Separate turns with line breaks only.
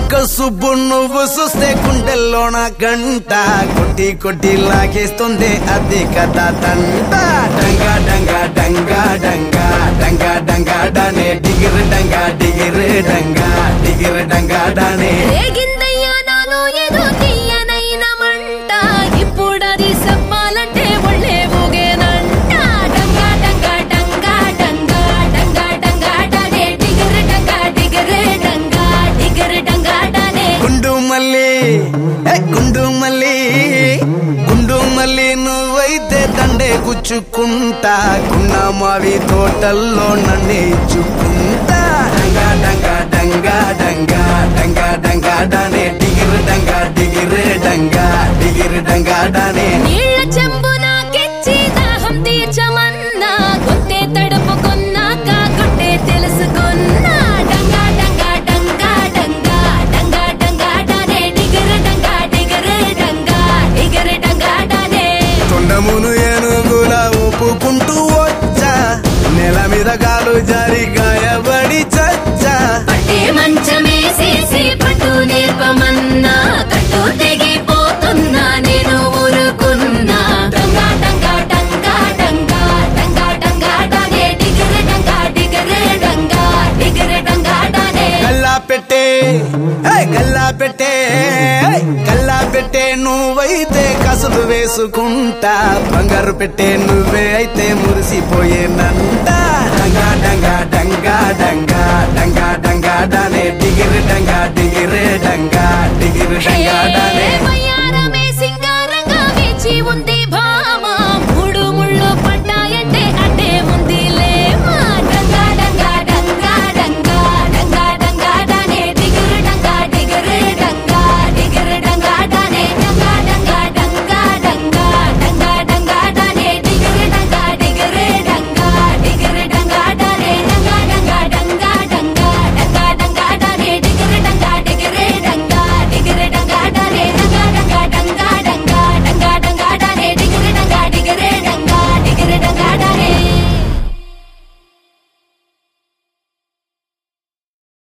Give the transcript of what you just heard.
బుగ్గ సుబ్బు నువ్వు చూస్తే గుండెల్లోన గంట కొట్టి కొట్టి లాగేస్తుంది అది కదా తంట డంగా డంగా డంగా డంగా డంగా డంగా డానే డిగిరి డంగా డిగిరి డంగా డిగిరి డంగా డానే
రేగిందయ్యా నాలో ఏదో తీయనైన మంట ఇప్పుడది చెప్పాలంటే ఒళ్ళే ఊగేనంట డంగా డంగా డంగా డంగా డంగా డంగా డనే డిగర్ డంగా డిగర్ డంగా డిగర్ డంగా డనే
గుండు మల్లి ఏ గుండు మల్లి గుండు మల్లి నువ్వైతే దండే గుచ్చుకుంటా గున్న మావి తోటల్లో నన్నే ఇచ్చుకుంటా డంగా డంగా డంగా డంగా డంగా డంగా డానే డిగిరి డంగా డిగిరి డంగా డిగిరి డంగా డానే
నీళ్ళ చెంబు నాకెచ్చి దాహం తీర్చమన్నా గుట్టే తడుపుకున్నాక గుట్టే తెలుసుకున్నా డంగా డంగా డంగా డంగా డంగా డంగా డనే డిగర్ డంగా డిగర్ డంగా డిగర్ డంగా డనే
తొండమును ఏనుగులా ఊపుకుంటూ వచ్చా నెల మీద కాలు జారి గాయబడి చచ్చా
పట్టే మంచమేసేసి పట్టు నేర్పమన్నా కట్టు తెగిపోతున్నా నేను ఊరుకున్నా డంగా డంగా డంగా డంగా డంగా డంగా డనే డిగర్ డంగా డిగర్ డంగా డిగర్ డంగా డనే
గల్లా పెట్టే ఏయ్ గల్లా పెట్టే ఏయ్ గల్లా పెట్టే నువ్వైతే కసులు వేసుకుంటా బంగారు పెట్టే నువ్వే అయితే మురిసిపోయేనంట డంగా డంగా డంగా డంగా డంగా డంగా డానే డిగిరి డంగా డిగిరి డంగా డిగిరి డంగా